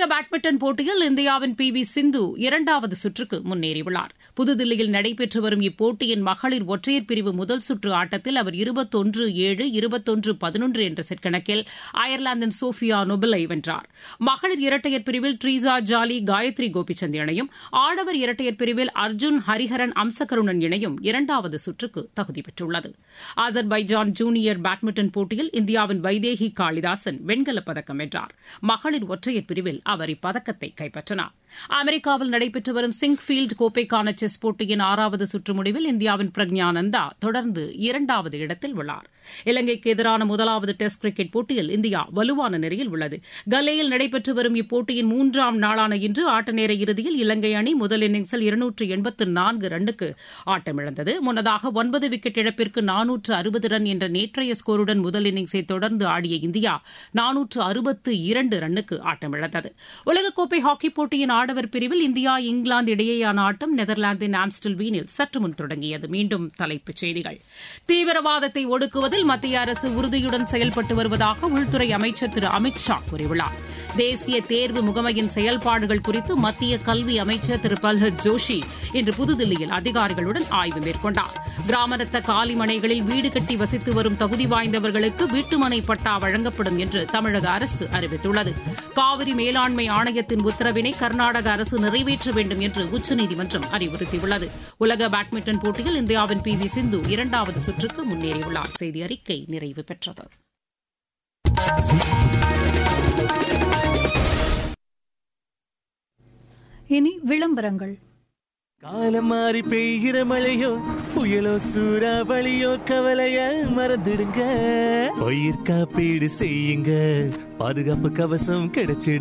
உலக பேட்மிண்டன் போட்டியில் இந்தியாவின் பி வி சிந்து இரண்டாவது சுற்றுக்கு முன்னேறியுள்ளார் புதுதில்லியில் நடைபெற்று வரும் இப்போட்டியின் மகளிர் ஒற்றையர் பிரிவு முதல் சுற்று ஆட்டத்தில் அவர் இருபத்தொன்று ஏழு இருபத்தொன்று பதினொன்று என்ற செட் கணக்கில் அயர்லாந்தின் சோஃபியா நொபலை வென்றார் மகளிர் இரட்டையர் பிரிவில் ட்ரீசா ஜாலி காயத்ரி கோபிச்சந்த் இணையும் ஆடவர் இரட்டையர் பிரிவில் அர்ஜுன் ஹரிஹரன் அம்சகருணன் இணையும் இரண்டாவது சுற்றுக்கு தகுதி பெற்றுள்ளது அசர்பைஜான் ஜூனியர் பேட்மிண்டன் போட்டியில் இந்தியாவின் வைதேகி காளிதாசன் வெண்கலப் பதக்கம் வென்றார் மகளிர் ஒற்றையர் பிரிவில் அவர் இப்பதக்கத்தை கைப்பற்றினார் அமெரிக்காவில் நடைபெற்று வரும் சிங்ஃபீல்டு கோப்பைக்கான செஸ் போட்டியின் ஆறாவது சுற்று முடிவில் இந்தியாவின் பிரக்ஞானந்தா தொடர்ந்து இரண்டாவது இடத்தில் உள்ளார் இலங்கைக்கு எதிரான முதலாவது டெஸ்ட் கிரிக்கெட் போட்டியில் இந்தியா வலுவான நிலையில் உள்ளது கல்லேயில் நடைபெற்று வரும் இப்போட்டியின் மூன்றாம் நாளான இன்று ஆட்ட நேர இறுதியில் இலங்கை அணி முதல் இன்னிங்ஸில் இருநூற்று எண்பத்து நான்கு ரன்னுக்கு ஆட்டமிழந்தது முன்னதாக ஒன்பது விக்கெட் இழப்பிற்கு நானூற்று அறுபது ரன் என்ற நேற்றைய ஸ்கோருடன் முதல் இன்னிங்ஸை தொடர்ந்து ஆடிய இந்தியா நானூற்று அறுபத்து இரண்டு ரன்னுக்கு ஆட்டமிழந்தது உலகக்கோப்பை ஹாக்கிப் போட்டியின் ஆடவர் பிரிவில் இந்தியா இங்கிலாந்து இடையேயான ஆட்டம் நெதர்லாந்தின் ஆம்ஸ்டல்வீனில் சற்று முன் தொடங்கியது மீண்டும் தலைப்புச் செய்திகள் தீவிரவாதத்தை ஒடுக்குவதில் மத்திய அரசு உறுதியுடன் செயல்பட்டு வருவதாக உள்துறை அமைச்சர் திரு அமித் ஷா கூறியுள்ளார் தேசிய தேர்வு முகமையின் செயல்பாடுகள் குறித்து மத்திய கல்வி அமைச்சர் திரு பல்ஹத் ஜோஷி இன்று புதுதில்லியில் அதிகாரிகளுடன் ஆய்வு மேற்கொண்டார் கிராமரத்த காலிமனைகளில் வீடு கட்டி வசித்து வரும் தகுதி வாய்ந்தவர்களுக்கு வீட்டுமனை பட்டா வழங்கப்படும் என்று தமிழக அரசு அறிவித்துள்ளது காவிரி மேலாண்மை ஆணையத்தின் உத்தரவினை கர்நாடக அரசு நிறைவேற்ற வேண்டும் என்று உச்சநீதிமன்றம் அறிவுறுத்தியுள்ளது உலக பேட்மிண்டன் போட்டியில் இந்தியாவின் பி வி சிந்து இரண்டாவது சுற்றுக்கு முன்னேறியுள்ளார் செய்தி அறிக்கை நிறைவு பெற்றது இனி விளம்பரங்கள் காலம் மாறி பெய்கிற மழையோ புயலோ சூறாவளியோ கவலைய மறந்துடுங்க பயிர் காப்பீடு செய்யுங்க பாதுகாப்பு கவசம் கிடைச்சிடும்